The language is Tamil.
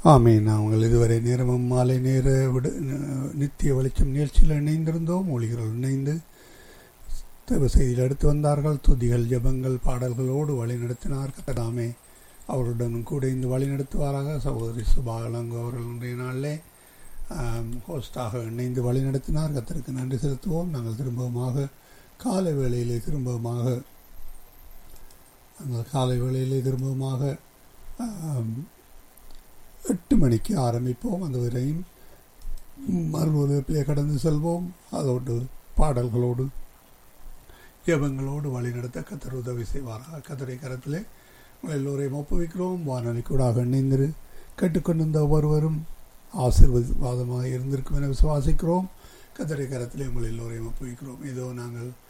ஆமீன் நாங்கள் இதுவரை நேரமும் மாலை நேர விட நித்திய வெளிச்சம் நிகழ்ச்சியில் இணைந்திருந்தோம் மொழிகள் இணைந்து தேவ செய்தியில் எடுத்து வந்தார்கள் துதிகள் ஜபங்கள் பாடல்களோடு வழி நடத்தினார்கள் தாமே அவருடன் கூட இந்த வழி நடத்துவாராக சகோதரி சுபாகலங்கு அவர்கள் இன்றைய நாளிலே ஹோஸ்டாக இணைந்து வழி நடத்தினார் கத்தருக்கு நன்றி செலுத்துவோம் நாங்கள் திரும்பவுமாக காலை வேளையிலே திரும்பவுமாக நாங்கள் காலை வேளையிலே திரும்பவுமாக எட்டு மணிக்கு ஆரம்பிப்போம் அந்த வரையும் மறுவதற்பிலே கடந்து செல்வோம் அதோடு பாடல்களோடு ஜபங்களோடு வழிநடத்த கத்தர் உதவி செய்வாராக கத்தரை கரத்திலே உங்கள் எல்லோரையும் ஒப்புவிக்கிறோம் வானொலி கூடாக இணைந்திரு கேட்டுக்கொண்டிருந்த ஒவ்வொருவரும் ஆசீர்வாதமாக இருந்திருக்கும் என விசுவாசிக்கிறோம் கத்தரை கரத்திலே உங்கள் எல்லோரையும் ஒப்புவிக்கிறோம் இதோ நாங்கள்